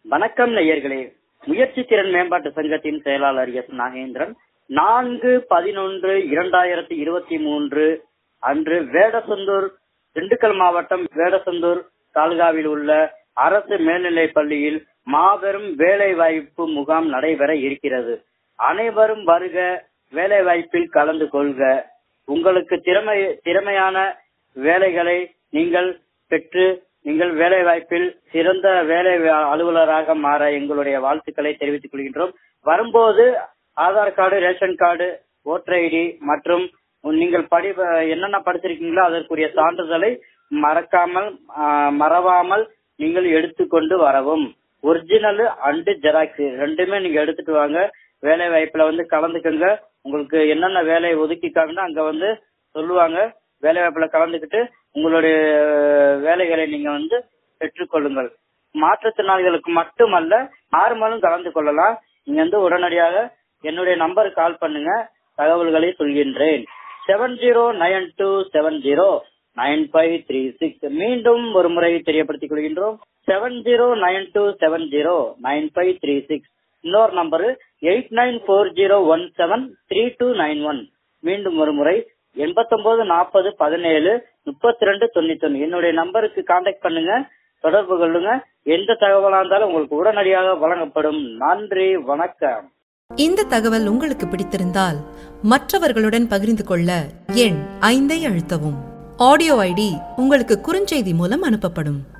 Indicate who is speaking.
Speaker 1: வணக்கம் நேயர்களே முயற்சி திறன் மேம்பாட்டு சங்கத்தின் செயலாளர் எஸ் நாகேந்திரன் நான்கு பதினொன்று இரண்டாயிரத்தி இருபத்தி மூன்று அன்று வேடசந்தூர் திண்டுக்கல் மாவட்டம் வேடசந்தூர் தாலுகாவில் உள்ள அரசு மேல்நிலைப் பள்ளியில் மாபெரும் வேலை வாய்ப்பு முகாம் நடைபெற இருக்கிறது அனைவரும் வருக வேலை வாய்ப்பில் கலந்து கொள்க உங்களுக்கு திறமை திறமையான வேலைகளை நீங்கள் பெற்று நீங்கள் வேலை வாய்ப்பில் சிறந்த வேலை அலுவலராக மாற எங்களுடைய வாழ்த்துக்களை தெரிவித்துக் கொள்கின்றோம் வரும்போது Aadhaar card ration card voter ID மற்றும் நீங்கள் படி என்னென்ன படிச்சிருக்கீங்களோ அதற்குரிய சான்றிதழை மறக்காமல் மறவாமல் நீங்கள் எடுத்துக்கொண்டு வரவும் ஒரிஜினல் அண்டு ஜெராக்ஸ் ரெண்டுமே நீங்க எடுத்துட்டு வாங்க வேலை வாய்ப்புல வந்து கலந்துக்கங்க உங்களுக்கு என்னென்ன வேலையை ஒதுக்கிக்காங்கன்னா அங்க வந்து சொல்லுவாங்க வேலை வாய்ப்புல கலந்துக்கிட்டு உங்களுடைய வேலைகளை நீங்க வந்து பெற்றுக்கொள்ளுங்கள் மாற்றுத்திறனாளிகளுக்கு மட்டுமல்ல நார்மலும் கலந்து கொள்ளலாம் நீங்க வந்து உடனடியாக என்னுடைய நம்பருக்கு கால் பண்ணுங்க தகவல்களை சொல்கின்றேன் seven zero nine two seven zero nine five three six மீண்டும் ஒரு முறை தெரியப்படுத்திக் கொள்கின்றோம் seven zero nine two seven zero nine five three six இன்னொரு number eight nine four zero one seven three two nine one மீண்டும் ஒரு முறை எண்பத்தொன்பது நாற்பது பதினேழு முப்பத்தி ரெண்டு தொண்ணூத்தி ஒன்னு என்னுடைய நம்பருக்கு கான்டாக்ட் பண்ணுங்க தொடர்பு கொள்ளுங்க எந்த தகவலா இருந்தாலும் உங்களுக்கு உடனடியாக வழங்கப்படும் நன்றி வணக்கம்
Speaker 2: இந்த தகவல் உங்களுக்கு பிடித்திருந்தால் மற்றவர்களுடன் பகிர்ந்து கொள்ள எண் ஐந்தை அழுத்தவும் ஆடியோ ஐடி உங்களுக்கு குறுஞ்செய்தி மூலம் அனுப்பப்படும்